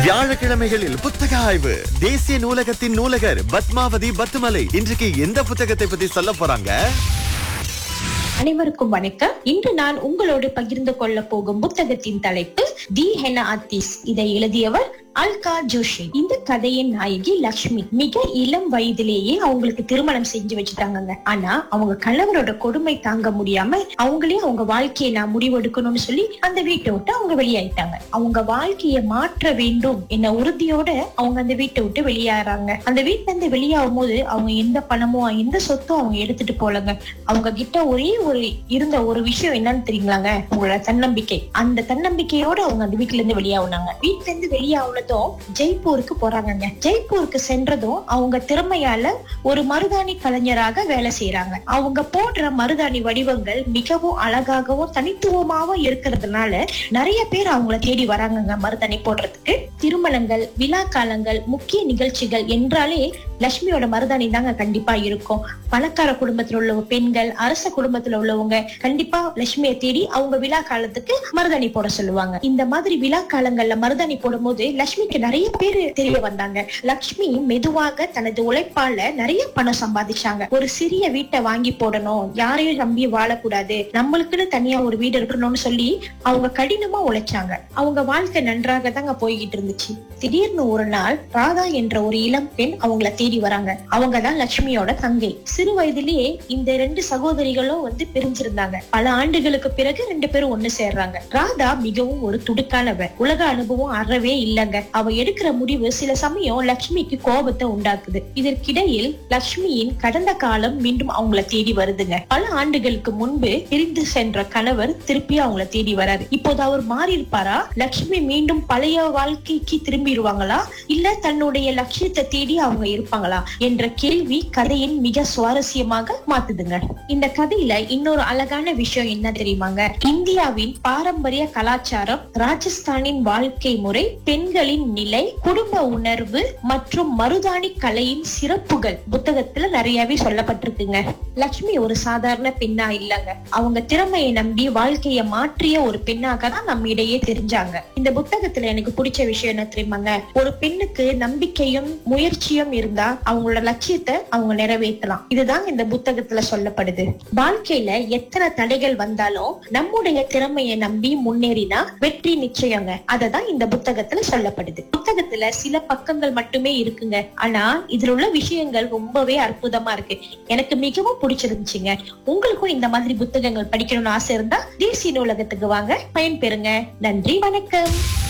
வியாழக்கிழமைகளில் புத்தக ஆய்வு தேசிய நூலகத்தின் நூலகர் பத்மாவதி பத்துமலை இன்றைக்கு எந்த புத்தகத்தை பத்தி சொல்ல போறாங்க அனைவருக்கும் வணக்கம் இன்று நான் உங்களோடு பகிர்ந்து கொள்ள போகும் புத்தகத்தின் தலைப்பு தி ஹென ஆத்திஸ் இதை எழுதியவர் அல்கா ஜோஷி இந்த கதையின் நாயகி லக்ஷ்மி மிக இளம் வயதிலேயே அவங்களுக்கு திருமணம் செஞ்சு வச்சுட்டாங்கங்க ஆனா அவங்க கணவரோட கொடுமை தாங்க முடியாம அவங்களே அவங்க வாழ்க்கையை நான் முடிவெடுக்கணும்னு சொல்லி அந்த வீட்டை விட்டு அவங்க வெளியாயிட்டாங்க அவங்க வாழ்க்கையை மாற்ற வேண்டும் என்ன உறுதியோட அவங்க அந்த வீட்டை விட்டு வெளியேறாங்க அந்த வீட்டுல இருந்து வெளியாகும் போது அவங்க எந்த பணமும் எந்த சொத்தும் அவங்க எடுத்துட்டு போலங்க அவங்க கிட்ட ஒரே ஒரு இருந்த ஒரு விஷயம் என்னன்னு தெரியுங்களாங்க உங்களோட தன்னம்பிக்கை அந்த தன்னம்பிக்கையோட அவங்க அந்த வீட்டுல இருந்து வெளியாகுனாங்க வீட்டுல இருந்து வெளியாகுனதும் ஜெய்ப்பூருக்கு போறாங்கங்க ஜெய்ப்பூருக்கு சென்றதும் அவங்க திறமையால ஒரு மருதாணி கலைஞராக வேலை செய்யறாங்க அவங்க போடுற மருதாணி வடிவங்கள் மிகவும் அழகாகவும் தனித்துவமாகவும் இருக்கிறதுனால நிறைய பேர் அவங்கள தேடி வராங்கங்க மருதாணி போடுறதுக்கு திருமணங்கள் விழா காலங்கள் முக்கிய நிகழ்ச்சிகள் என்றாலே லட்சுமியோட மருதாணி தாங்க கண்டிப்பா இருக்கும் பணக்கார குடும்பத்துல உள்ள பெண்கள் அரச குடும்பத்துல உள்ளவங்க கண்டிப்பா லட்சுமியை தேடி அவங்க விழா காலத்துக்கு மருதாணி போட சொல்லுவாங்க இந்த மாதிரி விழா காலங்கள்ல மருதாணி போடும்போது லட்சுமிக்கு நிறைய பேர் தெரிய வந்தாங்க லட்சுமி மெதுவாக தனது உழைப்பால நிறைய பணம் சம்பாதிச்சாங்க ஒரு சிறிய வீட்டை வாங்கி போடணும் யாரையும் நம்பி வாழக்கூடாது நம்மளுக்குன்னு தனியா ஒரு வீடு இருக்கணும்னு சொல்லி அவங்க கடினமா உழைச்சாங்க அவங்க வாழ்க்கை நன்றாக தாங்க போய்கிட்டு இருந்துச்சு திடீர்னு ஒரு நாள் ராதா என்ற ஒரு இளம் பெண் அவங்கள தேடி வராங்க அவங்க தான் லட்சுமியோட தங்கை சிறு வயதிலேயே இந்த ரெண்டு சகோதரிகளும் வந்து பிரிஞ்சிருந்தாங்க பல ஆண்டுகளுக்கு பிறகு ரெண்டு பேரும் ஒண்ணு சேர்றாங்க ராதா மிகவும் ஒரு துடுக்கானவ உலக அனுபவம் அறவே இல்லங்க அவ எடுக்கிற முடிவு சில சமயம் லட்சுமிக்கு கோபத்தை உண்டாக்குது இதற்கிடையில் லட்சுமியின் கடந்த காலம் மீண்டும் அவங்கள தேடி வருதுங்க பல ஆண்டுகளுக்கு முன்பு பிரிந்து சென்ற கணவர் திருப்பி அவங்கள தேடி வராரு இப்போது அவர் மாறி இருப்பாரா லட்சுமி மீண்டும் பழைய வாழ்க்கைக்கு திரும்பிடுவாங்களா இல்ல தன்னுடைய லட்சியத்தை தேடி அவங்க இருப்பாங்களா என்ற கேள்வி கதையின் மிக சுவாரஸ்யமாக மாத்துதுங்க இந்த கதையில இன்னொரு அழகான விஷயம் என்ன தெரியுமாங்க இந்தியாவின் பாரம்பரிய கலாச்சாரம் ராஜஸ்தானின் வாழ்க்கை முறை பெண்களின் நிலை குடும்ப உணர்வு மற்றும் மருதாணி கலையின் சிறப்புகள் புத்தகத்துல நிறையவே சொல்லப்பட்டிருக்குங்க லட்சுமி ஒரு சாதாரண பெண்ணா இல்லங்க அவங்க திறமையை நம்பி வாழ்க்கைய மாற்றிய ஒரு பெண்ணாக தான் நம்ம இடையே தெரிஞ்சாங்க இந்த புத்தகத்துல எனக்கு பிடிச்ச விஷயம் என்ன தெரியுமாங்க ஒரு பெண்ணுக்கு நம்பிக்கையும் முயற்சியும் இருந்தா அவங்களோட லட்சியத்தை அவங்க நிறைவேற்றலாம் இதுதான் இந்த புத்தகத்துல சொல்லப்படுது வாழ்க்கையில எத்தனை தடைகள் வந்தாலும் நம்முடைய திறமையை நம்பி முன்னேறினா வெற்றி நிச்சயங்க அததான் இந்த புத்தகத்துல சொல்லப்படுது புத்தகத்துல சில பக்கங்கள் மட்டுமே இருக்குங்க ஆனா இதுல உள்ள விஷயங்கள் ரொம்பவே அற்புதமா இருக்கு எனக்கு மிகவும் பிடிச்சிருந்துச்சுங்க உங்களுக்கும் இந்த மாதிரி புத்தகங்கள் படிக்கணும்னு ஆசை இருந்தா தேசிய நூலகத்துக்கு வாங்க பயன்பெறுங்க நன்றி வணக்கம்